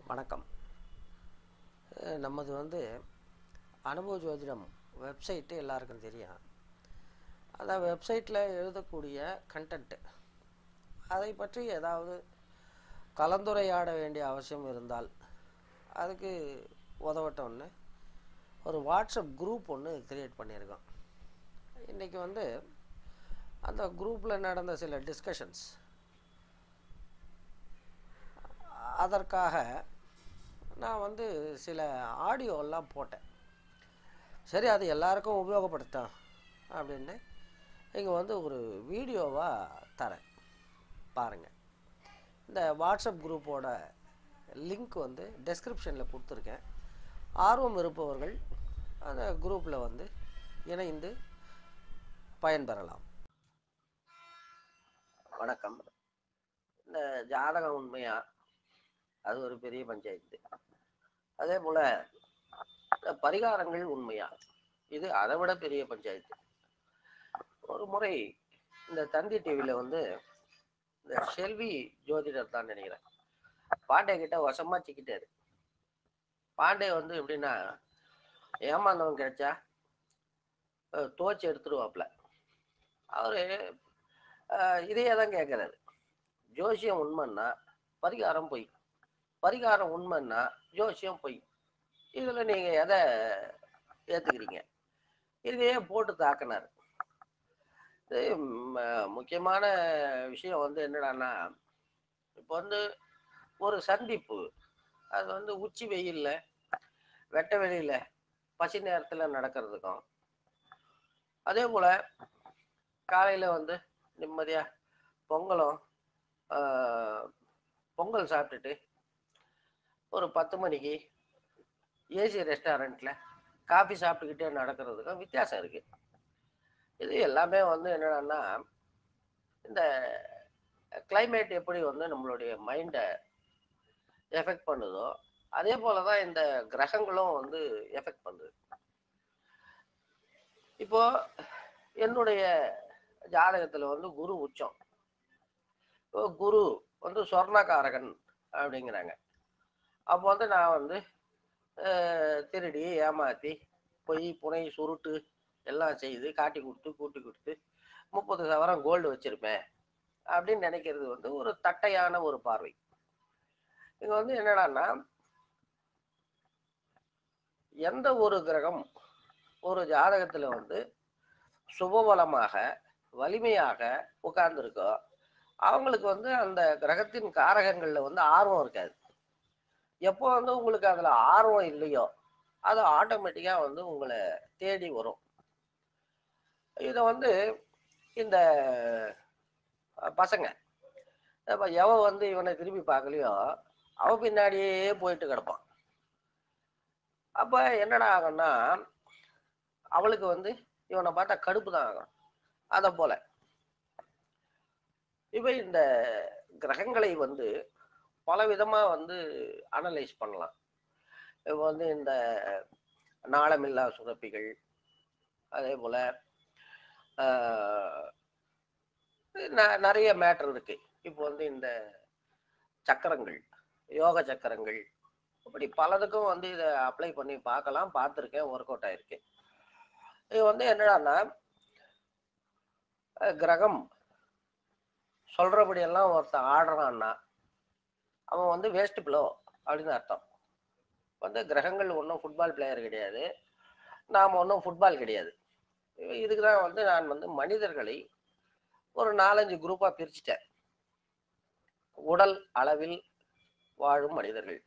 வணக்கம் அஹ் நம்மது வந்து அனுபவ ஜோதிடம் வெப்சைட்டு எல்லாருக்கும் தெரியும் அந்த வெப்சைட்டில் எழுதக்கூடிய கண்டென்ட்டு அதை பற்றி ஏதாவது கலந்துரையாட வேண்டிய அவசியம் இருந்தால் அதுக்கு உதவட்டோன்னு ஒரு வாட்ஸ்அப் குரூப் ஒன்று கிரியேட் பண்ணியிருக்கோம் இன்றைக்கி வந்து அந்த குரூப்பில் நடந்த சில டிஸ்கஷன்ஸ் அதற்காக நான் வந்து சில ஆடியோலாம் போட்டேன் சரி அது எல்லாருக்கும் உபயோகப்படுத்தோம் அப்படின்னு இங்கே வந்து ஒரு வீடியோவாக தரேன் பாருங்கள் இந்த வாட்ஸ்அப் குரூப்போட லிங்க் வந்து டெஸ்கிரிப்ஷனில் கொடுத்துருக்கேன் ஆர்வம் இருப்பவர்கள் அந்த குரூப்பில் வந்து இணைந்து பயன்பெறலாம் வணக்கம் இந்த ஜாதகம் உண்மையா அது ஒரு பெரிய பஞ்சாயத்து அதே போல இந்த பரிகாரங்கள் உண்மையா இது அதை விட பெரிய பஞ்சாயத்து ஒரு முறை இந்த தந்தி டிவியில வந்து இந்த செல்வி ஜோதிடர் தான் நினைக்கிறேன் பாண்டே கிட்ட வசமா சிக்கிட்டாரு பாண்டே வந்து எப்படின்னா ஏமாந்தவன் கிடைச்சா அஹ், துவைச்சு எடுத்துருவாப்ல அவரு அஹ், இதையே தான் கேட்கறாரு ஜோசியம் உண்மைன்னா பரிகாரம் பொய் பரிகாரம் உண்மைன்னா ஜோசியம் பொய் இதில் நீங்கள் எதை ஏற்றுக்கிறீங்க இதையே போட்டு தாக்கினார் இது ம- முக்கியமான விஷயம் வந்து என்னடான்னா இப்போ வந்து ஒரு சந்திப்பு அது வந்து உச்சி வெயில்ல வெட்ட வெளியில பசி நேரத்தில் நடக்கிறதுக்கும் அதே போல் காலையில் வந்து நிம்மதியாக பொங்கலும் ஆஹ், பொங்கல் சாப்பிட்டுட்டு ஒரு பத்து மணிக்கு ஏசி ரெஸ்டாரண்ட்டில் காஃபி சாப்பிட்டுக்கிட்டே நடக்கிறதுக்கும் வித்தியாசம் இருக்குது இது எல்லாமே வந்து என்னடான்னா இந்த climate எப்படி வந்து நம்மளுடைய மைண்டை எஃபெக்ட் பண்ணுதோ அதே போல தான் இந்த கிரகங்களும் வந்து எஃபெக்ட் பண்ணுது இப்போ என்னுடைய ஜாதகத்தில் வந்து குரு உச்சம் இப்போ குரு வந்து சொர்ணகாரகன் அப்படிங்கிறாங்க அப்போ வந்து நான் வந்து அஹ், திருடி ஏமாத்தி பொய் புனை சுருட்டு எல்லாம் செய்து காட்டி கொடுத்து கூட்டி கொடுத்து முப்பது சவரம் கோல்டு வச்சிருப்பேன் அப்படின்னு நினைக்கிறது வந்து ஒரு தட்டையான ஒரு பார்வை இங்க வந்து என்னடான்னா எந்த ஒரு கிரகம் ஒரு ஜாதகத்துல வந்து சுபபலமாக வலிமையாக உட்கார்ந்துருக்கோ அவங்களுக்கு வந்து அந்த கிரகத்தின் காரகங்கள்ல வந்து ஆர்வம் இருக்காது எப்போ வந்து உங்களுக்கு அதுல ஆர்வம் இல்லையோ அது ஆட்டோமேட்டிக்கா வந்து உங்களை தேடி வரும் இதை வந்து இந்த அஹ், பசங்க அப்ப எவன் வந்து இவனை திரும்பி பார்க்கலையோ அவன் பின்னாடியே போயிட்டு கிடப்பான் அப்ப என்னடா ஆகும்னா அவளுக்கு வந்து இவனை பார்த்தா கடுப்பு தான் ஆகும் அதை போல இப்ப இந்த கிரகங்களை வந்து பல விதமா வந்து அனலைஸ் பண்ணலாம் இப்போ வந்து இந்த நாளமில்லா சுரப்பிகள் அதே போல ஆஹ், ந- நிறைய மேட்டர் இருக்கு இப்போ வந்து இந்த சக்கரங்கள் யோக சக்கரங்கள் இப்படி பலதுக்கும் வந்து இதை அப்ளை பண்ணி பார்க்கலாம் பார்த்துருக்கேன் ஒர்க் அவுட் ஆயிருக்கு இது வந்து என்னடான்னா அஹ், கிரகம் சொல்றபடியெல்லாம் ஒருத்தன் ஆடுறான்னா அவன் வந்து வேஸ்ட் ப்ளோ அப்படின்னு அர்த்தம் வந்து கிரகங்கள் ஒன்றும் ஃபுட்பால் பிளேயர் கிடையாது நாம் ஒன்றும் ஃபுட்பால் கிடையாது இதுக்கு தான் வந்து நான் வந்து மனிதர்களை ஒரு நாலஞ்சு குரூப்பாக பிரிச்சுட்டேன் உடல் அளவில் வாழும் மனிதர்கள்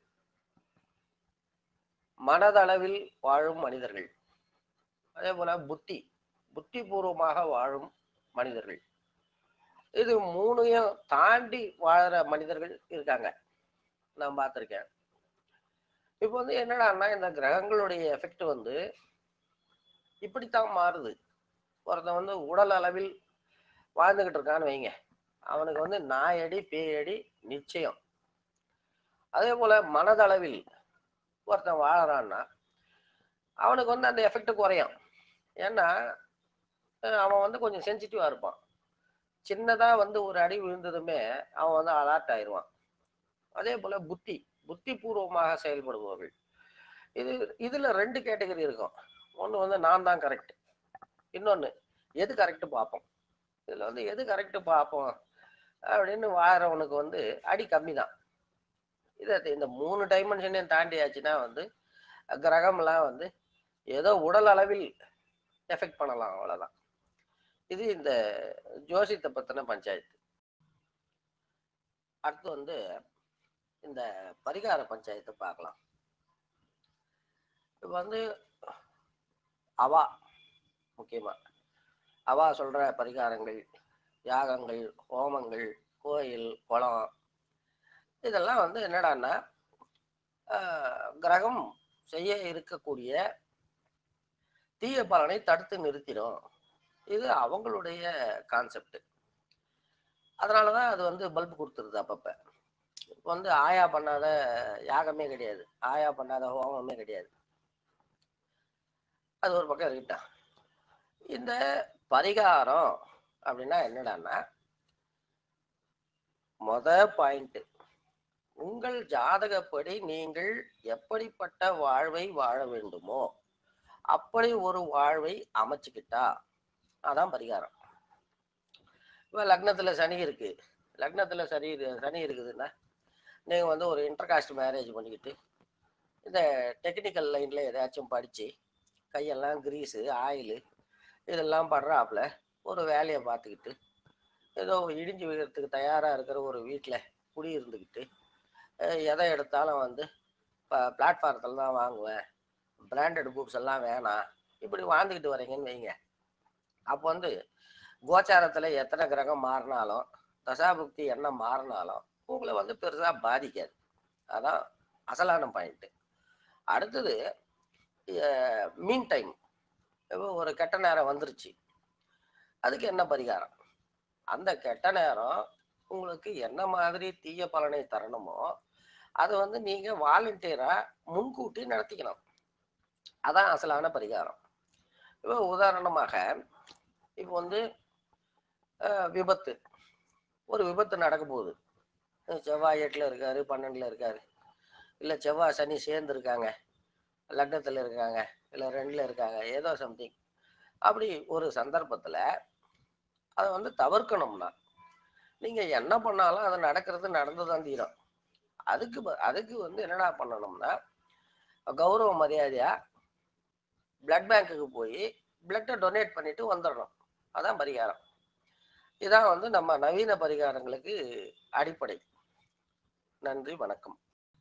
மனதளவில் வாழும் மனிதர்கள் அதே போல புத்தி புத்தி பூர்வமாக வாழும் மனிதர்கள் இது மூணையும் தாண்டி வாழற மனிதர்கள் இருக்காங்க நான் பார்த்துருக்கேன் இப்போ வந்து என்னடான்னா இந்த கிரகங்களுடைய எஃபெக்ட் வந்து இப்படித்தான் மாறுது ஒருத்தன் வந்து உடல் அளவில் வாழ்ந்துகிட்டு இருக்கான்னு வைங்க அவனுக்கு வந்து நாயடி பேயடி நிச்சயம் அதே போல மனதளவில் ஒருத்தன் வாழறான்னா அவனுக்கு வந்து அந்த எஃபெக்ட் குறையும் ஏன்னா அஹ் அவன் வந்து கொஞ்சம் சென்சிட்டிவா இருப்பான் சின்னதா வந்து ஒரு அடி விழுந்ததுமே அவன் வந்து அலர்ட் ஆயிடுவான் அதே போல புத்தி புத்திபூர்வமாக செயல்படுபவர்கள் இது இதுல ரெண்டு கேட்டகரி இருக்கும் ஒண்ணு வந்து நான் தான் கரெக்ட் இன்னொன்னு எது கரெக்ட் பார்ப்போம் இதுல வந்து எது கரெக்ட் பார்ப்போம் அப்படின்னு வாரவனுக்கு வந்து அடி கம்மி தான் இதை இந்த மூணு டைமென்ஷனையும் தாண்டியாச்சுன்னா வந்து கிரகம்லாம் வந்து ஏதோ உடல் அளவில் எஃபெக்ட் பண்ணலாம் அவ்வளவுதான் இது இந்த ஜோசியத்தை பத்தின பஞ்சாயத்து அடுத்து வந்து இந்த பரிகார பஞ்சாயத்தை பார்க்கலாம் இப்போ வந்து அவா முக்கியமா அவா சொல்ற பரிகாரங்கள் யாகங்கள் ஹோமங்கள் கோயில் குளம் இதெல்லாம் வந்து என்னடான்னா ஆஹ், கிரகம் செய்ய இருக்கக்கூடிய தீய பலனை தடுத்து நிறுத்திடும் இது அவங்களுடைய கான்செப்ட் அதனாலதான் அது வந்து பல்ப் கொடுத்துருது அப்பப்ப இப்ப வந்து ஆயா பண்ணாத யாகமே கிடையாது ஆயா பண்ணாத ஹோமமே கிடையாது அது ஒரு பக்கம் இருக்கட்டும் இந்த பரிகாரம் அப்படின்னா என்னடான்னா மொத பாயிண்ட் உங்கள் ஜாதகப்படி நீங்கள் எப்படிப்பட்ட வாழ்வை வாழ வேண்டுமோ அப்படி ஒரு வாழ்வை அமைச்சுக்கிட்டா அதான் பரிகாரம் இப்போ லக்னத்துல சனி இருக்கு லக்னத்துல சனி இரு- சனி இருக்குதுன்னா நீங்க வந்து ஒரு இன்டர்காஸ்ட் மேரேஜ் பண்ணிக்கிட்டு இந்த டெக்னிக்கல் லைன்ல ஏதாச்சும் படிச்சு கையெல்லாம் கிரீஸு ஆயிலு இதெல்லாம் படுறாப்புல ஒரு வேலையை பார்த்துக்கிட்டு ஏதோ இடிஞ்சு விழுறதுக்கு தயாராக இருக்கிற ஒரு வீட்டில் குடி இருந்துக்கிட்டு அஹ் எதை எடுத்தாலும் வந்து இப்போ பிளாட்ஃபாரத்தில் தான் வாங்குவேன் பிராண்டட் புக்ஸ் எல்லாம் வேணாம் இப்படி வாழ்ந்துக்கிட்டு வரீங்கன்னு வைங்க அப்போ வந்து கோச்சாரத்தில் எத்தனை கிரகம் மாறினாலும் தசாபுக்தி என்ன மாறினாலும் உங்களை வந்து பெருசாக பாதிக்காது அதான் அசலான பாயிண்ட்டு அடுத்தது மீன் டைம் இப்போ ஒரு கெட்ட நேரம் வந்துருச்சு அதுக்கு என்ன பரிகாரம் அந்த கெட்ட நேரம் உங்களுக்கு என்ன மாதிரி தீய பலனை தரணுமோ அதை வந்து நீங்க வாலண்டியரா முன்கூட்டி நடத்திக்கணும் அதான் அசலான பரிகாரம் இப்போ உதாரணமாக இப்போ வந்து அஹ், விபத்து ஒரு விபத்து நடக்க போகுது அஹ் செவ்வாய் எட்டுல இருக்காரு பன்னெண்டுல இருக்காரு இல்லை செவ்வாய் சனி சேர்ந்து இருக்காங்க லக்னத்தில் இருக்காங்க இல்லை ரெண்டில் இருக்காங்க ஏதோ சம்திங் அப்படி ஒரு சந்தர்ப்பத்தில் அதை வந்து தவிர்க்கணும்னா நீங்கள் என்ன பண்ணாலும் அது நடக்கிறது நடந்து தான் தீரும் அதுக்கு ப- அதுக்கு வந்து என்னடா பண்ணணும்னா கௌரவ மரியாதையாக பிளட் பேங்க்குக்கு போய் பிளட்டை டொனேட் பண்ணிட்டு வந்துடணும் அதான் பரிகாரம் இதான் வந்து நம்ம நவீன பரிகாரங்களுக்கு அடிப்படை நன்றி வணக்கம்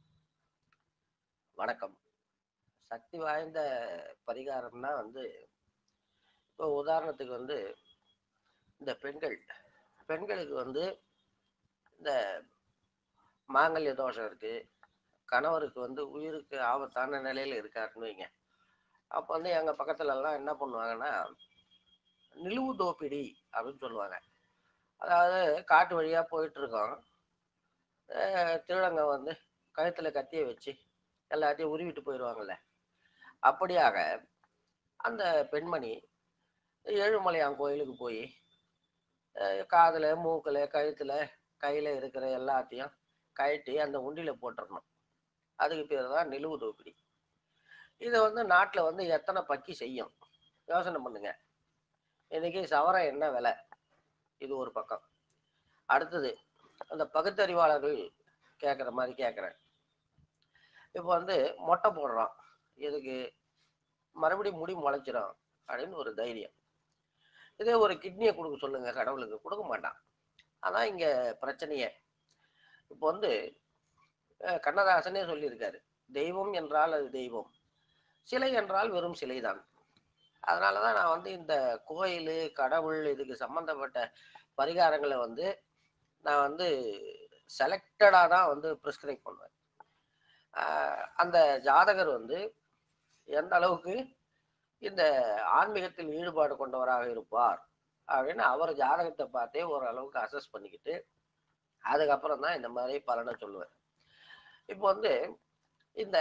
வணக்கம் சக்தி வாய்ந்த பரிகாரம்னா வந்து இப்போ உதாரணத்துக்கு வந்து இந்த பெண்கள் பெண்களுக்கு வந்து இந்த மாங்கல்ய தோஷம் இருக்கு கணவருக்கு வந்து உயிருக்கு ஆபத்தான நிலையில இருக்காருன்னு வைங்க அப்போ வந்து எங்க பக்கத்துல எல்லாம் என்ன பண்ணுவாங்கன்னா நிலுவு தோப்பிடி அப்படின்னு சொல்லுவாங்க அதாவது காட்டு வழியா போயிட்டு இருக்கோம் அஹ் திருடங்க வந்து கழுத்துல கத்தியை வச்சு எல்லாத்தையும் உருவிட்டு போயிடுவாங்கல்ல அப்படியாக அந்த பெண்மணி ஏழுமலையான் கோயிலுக்கு போய் காதில் மூக்கில் கழுத்தில் கையில் இருக்கிற எல்லாத்தையும் கழட்டி அந்த உண்டியில் போட்டுறணும் அதுக்கு பேர் தான் நிலுவு தோப்பிடி இதை வந்து நாட்டில் வந்து எத்தனை பக்கி செய்யும் யோசனை பண்ணுங்க இன்னைக்கு சவரம் என்ன விலை இது ஒரு பக்கம் அடுத்தது அந்த பகுத்தறிவாளர்கள் கேட்குற மாதிரி கேட்குறேன் இப்போ வந்து மொட்டை போடுறோம் இதுக்கு மறுபடியும் முடி முளைச்சிரும் அப்படின்னு ஒரு தைரியம் இதே ஒரு கிட்னியை கொடுக்க சொல்லுங்க கடவுளுக்கு கொடுக்க மாட்டான் அதான் இங்க பிரச்சனையே இப்போ வந்து அஹ், கண்ணதாசனே சொல்லியிருக்காரு தெய்வம் என்றால் அது தெய்வம் சிலை என்றால் வெறும் சிலைதான் அதனால தான் நான் வந்து இந்த கோயில் கடவுள் இதுக்கு சம்பந்தப்பட்ட பரிகாரங்களை வந்து நான் வந்து செலக்டடாக தான் வந்து ப்ரிஸ்கிரைப் பண்ணுவேன் ஆஹ் அந்த ஜாதகர் வந்து எந்த அளவுக்கு இந்த ஆன்மீகத்தில் ஈடுபாடு கொண்டவராக இருப்பார் அப்படின்னு அவர் ஜாதகத்தை பார்த்தே ஓரளவுக்கு அசஸ் பண்ணிக்கிட்டு அதுக்கப்புறம் தான் இந்த மாதிரி பலனை சொல்லுவேன் இப்போ வந்து இந்த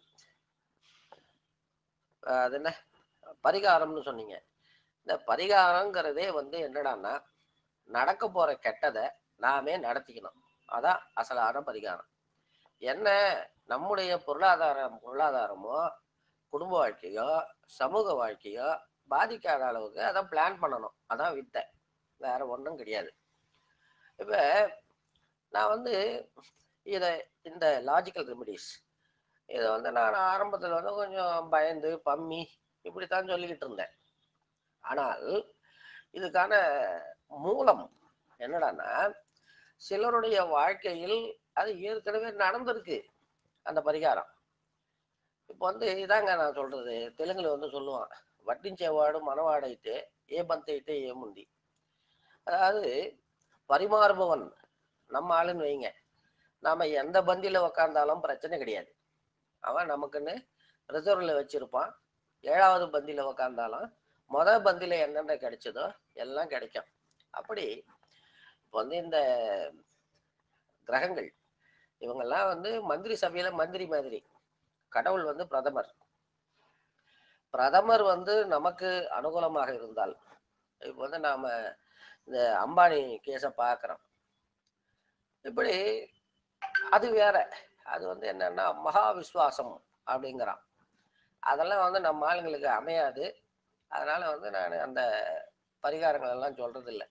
ஆஹ் அது என்ன பரிகாரம்னு சொன்னீங்க இந்த பரிகாரங்கிறதே வந்து என்னடான்னா நடக்க போற கெட்டதை நாமே நடத்திக்கணும் அதான் அசலான பரிகாரம் என்ன நம்முடைய பொருளாதாரம் பொருளாதாரமோ குடும்ப வாழ்க்கையோ சமூக வாழ்க்கையோ பாதிக்காத அளவுக்கு அதை பிளான் பண்ணணும் அதான் வித்தை வேற ஒன்றும் கிடையாது இப்போ நான் வந்து இதை இந்த லாஜிக்கல் ரெமிடிஸ் இதை வந்து நான் ஆரம்பத்தில் வந்து கொஞ்சம் பயந்து பம்மி இப்படித்தான் சொல்லிக்கிட்டு இருந்தேன் ஆனால் இதுக்கான மூலம் என்னடான்னா சிலருடைய வாழ்க்கையில் அது ஏற்கனவே நடந்திருக்கு அந்த பரிகாரம் இப்போ வந்து இதாங்க நான் சொல்றது தெலுங்குல வந்து சொல்லுவான் வட்டிஞ்சேவாடு மனவாடைட்டு ஏ பந்தைட்டு ஏ முந்தி அதாவது பரிமாறுபவன் நம்ம ஆளுன்னு வைங்க நாம எந்த பந்தியில உக்காந்தாலும் பிரச்சனை கிடையாது அவன் நமக்குன்னு ரிசர்வ்ல வச்சிருப்பான் ஏழாவது பந்தியில உக்காந்தாலும் முத பந்தியில என்னென்ன கிடைச்சதோ எல்லாம் கிடைக்கும் அப்படி இப்போ வந்து இந்த கிரகங்கள் இவங்கெல்லாம் வந்து மந்திரி சபையில மந்திரி மாதிரி கடவுள் வந்து பிரதமர் பிரதமர் வந்து நமக்கு அனுகூலமாக இருந்தால் இப்போ வந்து நாம இந்த அம்பானி கேஸை பார்க்குறோம் இப்படி அது வேற அது வந்து என்னன்னா மகா விஸ்வாசம் அப்படிங்கிறான் அதெல்லாம் வந்து நம்ம ஆளுங்களுக்கு அமையாது அதனால வந்து நான் அந்த பரிகாரங்கள் எல்லாம் சொல்றது இல்லை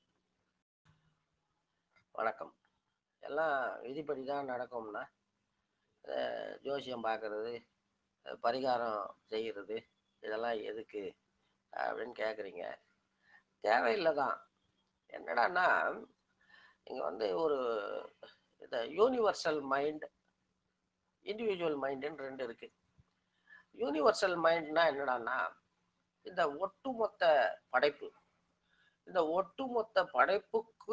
வணக்கம் எல்லாம் விதிப்படி தான் நடக்கும்னா அஹ் ஜோசியம் பார்க்கறது அஹ் பரிகாரம் செய்கிறது இதெல்லாம் எதுக்கு அப்படின்னு கேட்குறீங்க தேவையில்லை தான் என்னடான்னா இங்கே வந்து ஒரு இந்த யூனிவர்சல் மைண்ட் இண்டிவிஜுவல் மைண்டுன்னு ரெண்டு இருக்கு யூனிவர்சல் மைண்ட்னா என்னடான்னா இந்த ஒட்டுமொத்த படைப்பு இந்த ஒட்டுமொத்த படைப்புக்கு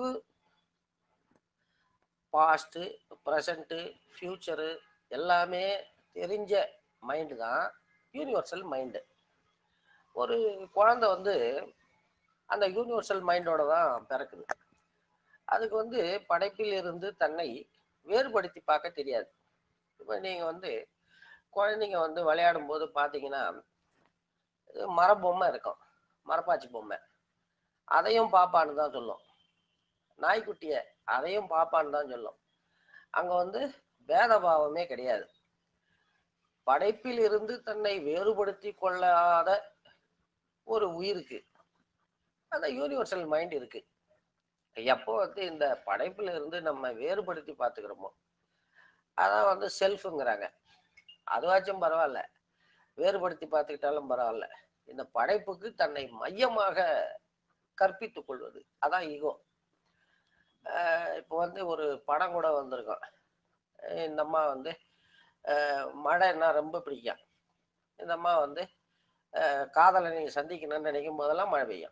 பாஸ்ட்டு ப்ரெசண்ட்டு ஃப்யூச்சரு எல்லாமே தெரிஞ்ச மைண்டு தான் யூனிவர்சல் மைண்டு ஒரு குழந்தை வந்து அந்த யூனிவர்சல் மைண்டோட தான் பிறக்குது அதுக்கு வந்து படைப்பில் இருந்து தன்னை வேறுபடுத்தி பார்க்க தெரியாது இப்போ நீங்கள் வந்து குழந்தைங்க வந்து விளையாடும் போது பார்த்தீங்கன்னா இது மரப்பொம்மை இருக்கும் மரப்பாச்சி பொம்மை அதையும் பாப்பான்னு தான் சொல்லும் நாய்க்குட்டியை அதையும் பாப்பான்னு தான் சொல்லும் அங்கே வந்து பேதபாவமே கிடையாது படைப்பில் இருந்து தன்னை வேறுபடுத்தி கொள்ளாத ஒரு உயிருக்கு அந்த யூனிவர்சல் மைண்ட் இருக்கு எப்போ வந்து இந்த படைப்புல இருந்து நம்ம வேறுபடுத்தி பார்த்துக்கிறோமோ அதான் வந்து செல்ஃபுங்கிறாங்க அதுவாச்சும் பரவாயில்ல வேறுபடுத்தி பார்த்துக்கிட்டாலும் பரவாயில்ல இந்த படைப்புக்கு தன்னை மையமாக கற்பித்துக் கொள்வது அதான் ஈகோ இப்போ வந்து ஒரு படம் கூட வந்திருக்கும் அஹ் இந்த அம்மா வந்து அஹ் மழைன்னா ரொம்ப பிடிக்கும் இந்த அம்மா வந்து அஹ் காதலனை சந்திக்கணும்னு நினைக்கும் போதெல்லாம் மழை பெய்யும்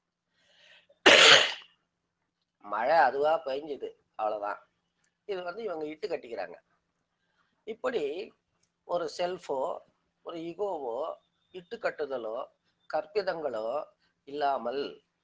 மழை அதுவா பெஞ்சுது அவ்வளவுதான் இது வந்து இவங்க இட்டு கட்டிக்கிறாங்க இப்படி ஒரு செல்ஃபோ ஒரு ஈகோவோ இட்டு கட்டுதலோ கற்பிதங்களோ இல்லாமல்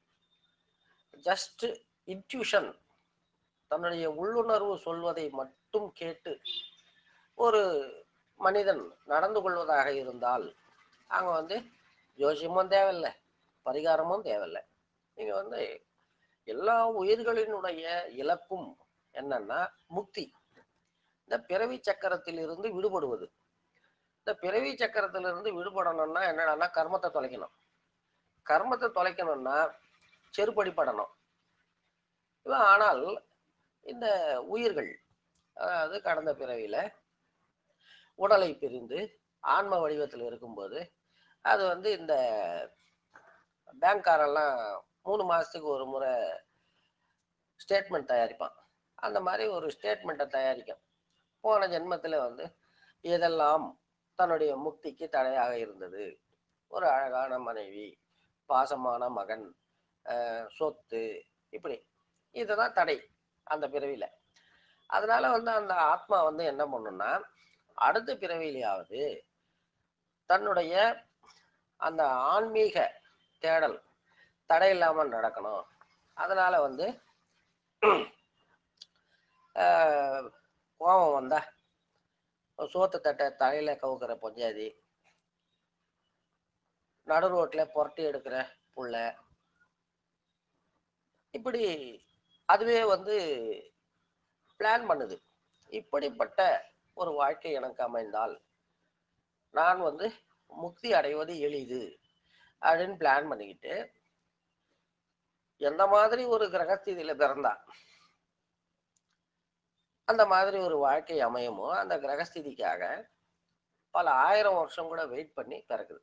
ஜஸ்ட் இன்ட்யூஷன் தன்னுடைய உள்ளுணர்வு சொல்வதை மட்டும் கேட்டு ஒரு மனிதன் நடந்து கொள்வதாக இருந்தால் அங்க வந்து ஜோசியமும் தேவையில்லை பரிகாரமும் தேவையில்லை நீங்க வந்து எல்லா உயிர்களினுடைய இலக்கும் என்னன்னா முக்தி இந்த பிறவி சக்கரத்திலிருந்து விடுபடுவது இந்த பிறவி சக்கரத்திலிருந்து விடுபடணும்னா என்னடான்னா கர்மத்தை தொலைக்கணும் கர்மத்தை தொலைக்கணும்னா செருப்படிப்படணும் இவன் ஆனால் இந்த உயிர்கள் அதாவது கடந்த பிறவியில உடலை பிரிந்து ஆன்ம வடிவத்தில் இருக்கும்போது அது வந்து இந்த பேங்க்காரெல்லாம் மூணு மாசத்துக்கு ஒரு முறை ஸ்டேட்மெண்ட் தயாரிப்பான் அந்த மாதிரி ஒரு ஸ்டேட்மெண்ட்டை தயாரிக்கும் போன ஜென்மத்தில் வந்து இதெல்லாம் தன்னுடைய முக்திக்கு தடையாக இருந்தது ஒரு அழகான மனைவி பாசமான மகன் அஹ் சொத்து இப்படி இதுதான் தடை அந்த பிறவியில அதனால வந்து அந்த ஆத்மா வந்து என்ன பண்ணும்னா அடுத்த பிறவியிலாவது தன்னுடைய அந்த ஆன்மீக தேடல் தடை இல்லாமல் நடக்கணும் அதனால வந்து ஆஹ், கோபம் வந்தா சோத்து தட்டை தலையில கவுக்கிற பொஞ்சாதி நடு ரோட்ல புரட்டி எடுக்கிற புள்ள இப்படி அதுவே வந்து பிளான் பண்ணுது இப்படிப்பட்ட ஒரு வாழ்க்கை எனக்கு அமைந்தால் நான் வந்து முக்தி அடைவது எளிது அப்படின்னு பிளான் பண்ணிக்கிட்டு எந்த மாதிரி ஒரு கிரகஸ்திதியில பிறந்தா அந்த மாதிரி ஒரு வாழ்க்கை அமையுமோ அந்த கிரகஸ்திதிக்காக பல ஆயிரம் வருஷம் கூட வெயிட் பண்ணி பிறகுது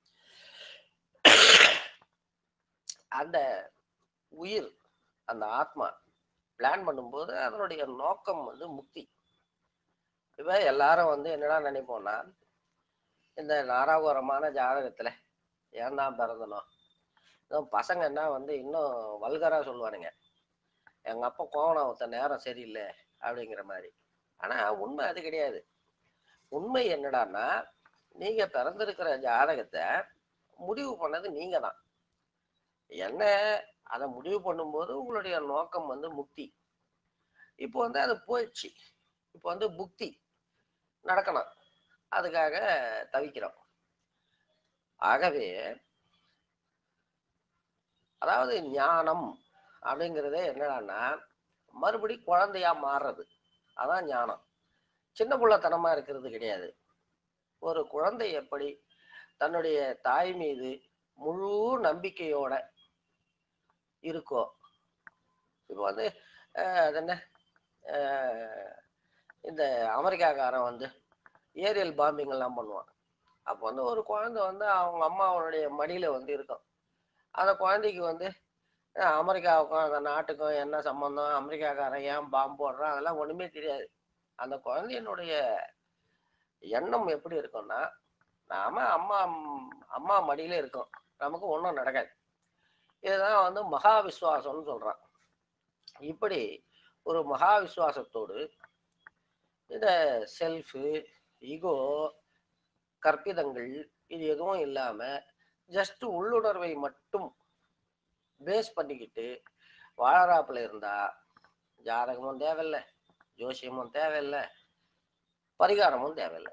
அந்த உயிர் அந்த ஆத்மா பிளான் பண்ணும்போது அதனுடைய நோக்கம் வந்து முக்தி இப்ப எல்லாரும் வந்து என்னடா நினைப்போம்னா இந்த நாராகோரமான ஜாதகத்துல ஏன் தான் பிறந்தனும் இன்னும் பசங்க என்ன வந்து இன்னும் வல்கரா சொல்லுவானுங்க எங்க அப்பா கோவணம் ஒருத்த நேரம் சரியில்லை அப்படிங்கிற மாதிரி ஆனா உண்மை அது கிடையாது உண்மை என்னடான்னா நீங்க பிறந்திருக்கிற ஜாதகத்தை முடிவு பண்ணது நீங்க தான் என்ன அதை முடிவு பண்ணும்போது உங்களுடைய நோக்கம் வந்து முக்தி இப்போ வந்து அது போயிடுச்சு இப்போ வந்து புக்தி நடக்கணும் அதுக்காக தவிக்கிறோம் ஆகவே அதாவது ஞானம் அப்படிங்கிறதே என்னடான்னா மறுபடி குழந்தையா மாறுறது அதான் ஞானம் சின்ன புள்ளத்தனமா இருக்கிறது கிடையாது ஒரு குழந்தை எப்படி தன்னுடைய தாய் மீது முழு நம்பிக்கையோட இருக்கோ இப்போ வந்து அஹ், அது என்ன அஹ், இந்த அமெரிக்காக்காரன் வந்து ஏரியல் பாம்பிங் எல்லாம் பண்ணுவான் அப்போ வந்து ஒரு குழந்தை வந்து அவங்க அம்மாவுடைய மடியில வந்து இருக்கும் அந்த குழந்தைக்கு வந்து அஹ், அமெரிக்காவுக்கும் அந்த நாட்டுக்கும் என்ன சம்பந்தம் அமெரிக்காக்காரன் ஏன் பாம்பு போடுறான் அதெல்லாம் ஒண்ணுமே தெரியாது அந்த குழந்தையினுடைய எண்ணம் எப்படி இருக்கும்னா நாம அம்மா அம்மா மடியில இருக்கோம் நமக்கு ஒன்றும் நடக்காது இதுதான் வந்து மகா விசுவாசம்னு சொல்றான் இப்படி ஒரு மகா விசுவாசத்தோடு இந்த செல்ஃபு ஈகோ கற்பிதங்கள் இது எதுவும் இல்லாம ஜஸ்ட் உள்ளுணர்வை மட்டும் பேஸ் பண்ணிக்கிட்டு வாழறாப்புல இருந்தா ஜாதகமும் தேவையில்லை ஜோசியமும் தேவையில்லை பரிகாரமும் தேவையில்லை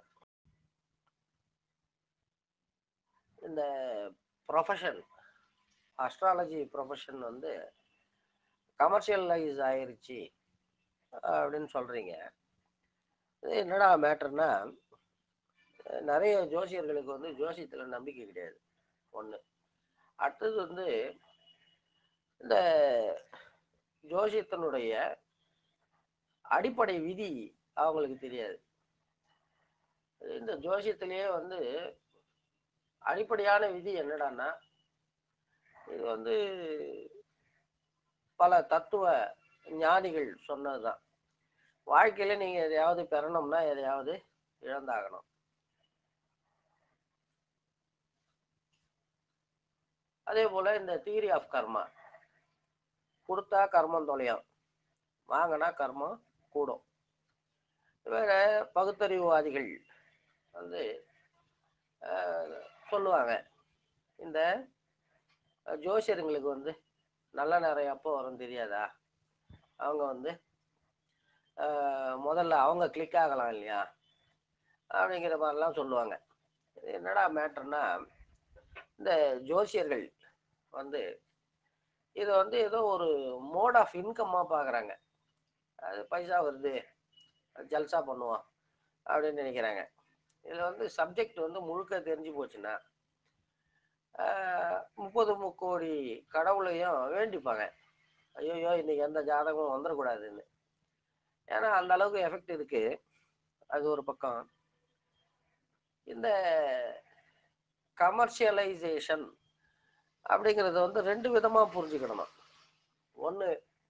இந்த ப்ரொஃபஷன் அஸ்ட்ராலஜி ப்ரொஃபஷன் வந்து கமர்ஷியலைஸ் ஆயிருச்சு அப்படின்னு சொல்றீங்க இது என்னடா மேட்டர்னா நிறைய ஜோசியர்களுக்கு வந்து ஜோசியத்துல நம்பிக்கை கிடையாது ஒண்ணு அடுத்தது வந்து இந்த ஜோசியத்தினுடைய அடிப்படை விதி அவங்களுக்கு தெரியாது இந்த ஜோசியத்திலேயே வந்து அடிப்படையான விதி என்னடான்னா இது வந்து பல தத்துவ ஞானிகள் சொன்னதுதான் வாழ்க்கையில நீங்க எதையாவது பெறணும்னா எதையாவது இழந்தாகணும் அதே போல இந்த தியரி ஆஃப் கர்மா கொடுத்தா கர்மம் தொலையும் வாங்கினா கர்மம் கூடும் வேற பகுத்தறிவுவாதிகள் வந்து ஆஹ், சொல்லுவாங்க இந்த அஹ், ஜோசியருங்களுக்கு வந்து நல்ல நேரம் எப்போ வரும் தெரியாதா அவங்க வந்து ஆஹ், முதல்ல அவங்க கிளிக் ஆகலாம் இல்லையா அப்படிங்கிற மாதிரிலாம் சொல்லுவாங்க இது என்னடா மேட்டர்னா இந்த ஜோசியர்கள் வந்து இதை வந்து ஏதோ ஒரு மோட் ஆஃப் இன்கம்மாக பார்க்குறாங்க அது பைசா வருது ஜல்சா பண்ணுவோம் அப்படின்னு நினைக்கிறாங்க இதில் வந்து சப்ஜெக்ட் வந்து முழுக்க தெரிஞ்சு போச்சுன்னா ஆஹ், முப்பது முக்கோடி கடவுளையும் வேண்டிப்பாங்க ஐயோ இன்னைக்கு எந்த ஜாதகமும் வந்துடக்கூடாதுன்னு ஏன்னா அந்த அளவுக்கு எஃபெக்ட் இருக்கு அது ஒரு பக்கம் இந்த கமர்ஷியலைசேஷன் அப்படிங்கிறத வந்து ரெண்டு விதமா புரிஞ்சுக்கிடணும் ஒன்று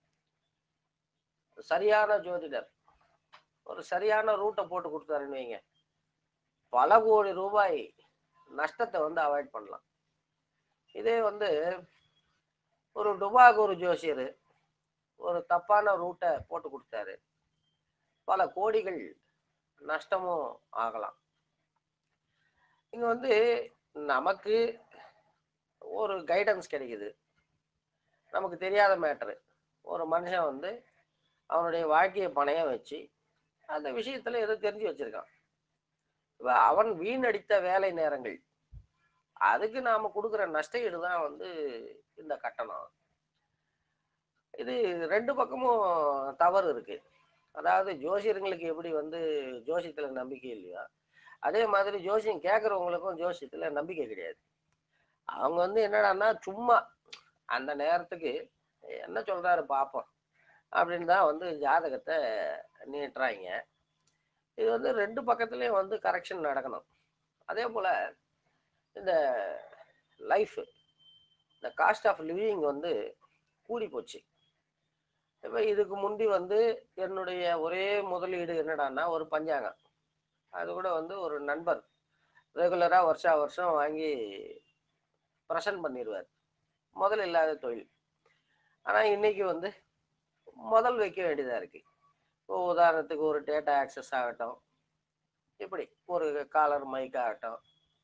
சரியான ஜோதிடர் ஒரு சரியான ரூட்டை போட்டு கொடுத்தாருன்னு வைங்க பல கோடி ரூபாய் நஷ்டத்தை வந்து அவாய்ட் பண்ணலாம் இதே வந்து ஒரு டுபாக் ஒரு ஜோசியர் ஒரு தப்பான ரூட்டை போட்டு கொடுத்தாரு பல கோடிகள் நஷ்டமும் ஆகலாம் இங்க வந்து நமக்கு ஒரு கைடன்ஸ் கிடைக்குது நமக்கு தெரியாத மேட்ரு ஒரு மனுஷன் வந்து அவனுடைய வாழ்க்கையை பணையம் வச்சு அந்த விஷயத்துல ஏதோ தெரிஞ்சு வச்சிருக்கான் இப்ப அவன் வீணடித்த வேலை நேரங்கள் அதுக்கு நாம கொடுக்குற நஷ்ட ஈடு தான் வந்து இந்த கட்டணம் இது ரெண்டு பக்கமும் தவறு இருக்கு அதாவது ஜோசியர்களுக்கு எப்படி வந்து ஜோசியத்துல நம்பிக்கை இல்லையோ அதே மாதிரி ஜோசியம் கேட்குறவங்களுக்கும் ஜோசியத்துல நம்பிக்கை கிடையாது அவங்க வந்து என்னடான்னா சும்மா அந்த நேரத்துக்கு என்ன சொல்றாரு பார்ப்போம் அப்படின்னு தான் வந்து ஜாதகத்தை நீட்டுறாங்க இது வந்து ரெண்டு பக்கத்துலேயும் வந்து கரெக்ஷன் நடக்கணும் அதே போல் இந்த லைஃப் இந்த காஸ்ட் ஆஃப் லிவிங் வந்து கூடி போச்சு இப்போ இதுக்கு முந்தி வந்து என்னுடைய ஒரே முதலீடு என்னடான்னா ஒரு பஞ்சாங்கம் அது கூட வந்து ஒரு நண்பர் ரெகுலராக வருஷா வருஷம் வாங்கி ப்ரெசன்ட் பண்ணிடுவார் முதல் இல்லாத தொழில் ஆனால் இன்னைக்கு வந்து முதல் வைக்க வேண்டியதாக இருக்குது இப்போ உதாரணத்துக்கு ஒரு டேட்டா ஆக்சஸ் ஆகட்டும் இப்படி ஒரு காலர் மைக் ஆகட்டும்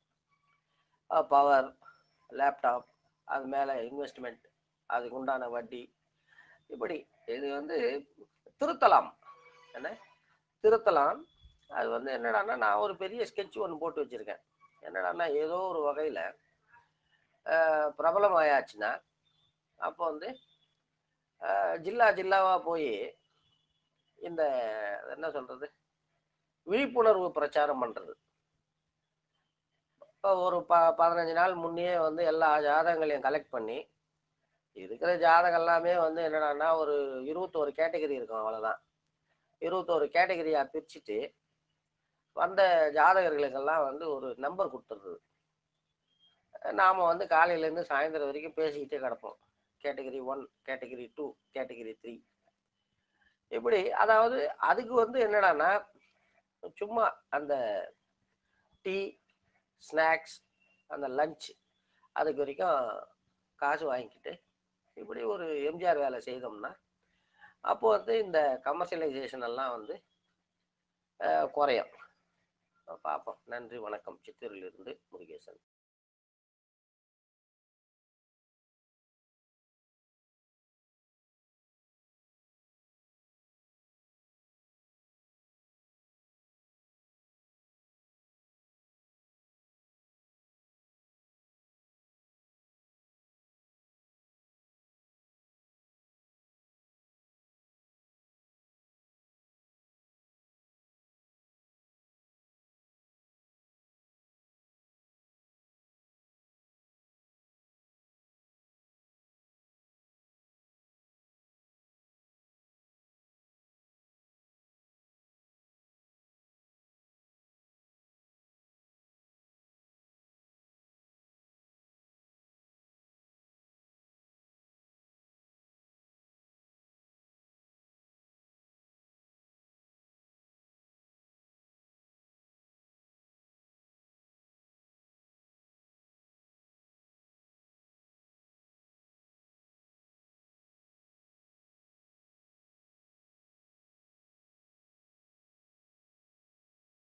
பவர் லேப்டாப் அது மேலே இன்வெஸ்ட்மெண்ட் அதுக்கு உண்டான வட்டி இப்படி இது வந்து திருத்தலாம் என்ன திருத்தலாம் அது வந்து என்னடான்னா நான் ஒரு பெரிய ஸ்கெட்ச் ஒன்று போட்டு வச்சுருக்கேன் என்னடான்னா ஏதோ ஒரு வகையில் பிரபலம் ஆயாச்சுன்னா அப்போ வந்து அஹ், ஜில்லா ஜில்லாவாக போய் இந்த என்ன சொல்கிறது விழிப்புணர்வு பிரச்சாரம் பண்ணுறது இப்போ ஒரு ப பதினஞ்சு நாள் முன்னே வந்து எல்லா ஜாதகங்களையும் கலெக்ட் பண்ணி இருக்கிற ஜாதகம் எல்லாமே வந்து என்னடான்னா ஒரு இருபத்தோரு கேட்டகரி இருக்கும் அவ்வளோதான் இருபத்தோரு கேட்டகரியாக பிரிச்சுட்டு வந்த ஜாதகர்களுக்கெல்லாம் வந்து ஒரு நம்பர் கொடுத்துருது நாம் வந்து காலையிலேருந்து சாயந்தரம் வரைக்கும் பேசிக்கிட்டே கிடப்போம் category one category two category three இப்படி அதாவது அதுக்கு வந்து என்னடான்னா சும்மா அந்த டீ ஸ்நாக்ஸ் அந்த லஞ்ச் அதுக்கு வரைக்கும் காசு வாங்கிக்கிட்டு இப்படி ஒரு எம்ஜிஆர் வேலை செய்தோம்னா அப்போ வந்து இந்த கமர்ஷியலைசேஷன் எல்லாம் வந்து அஹ், குறையும் பார்ப்போம் நன்றி வணக்கம் சித்தூரிலிருந்து முருகேசன்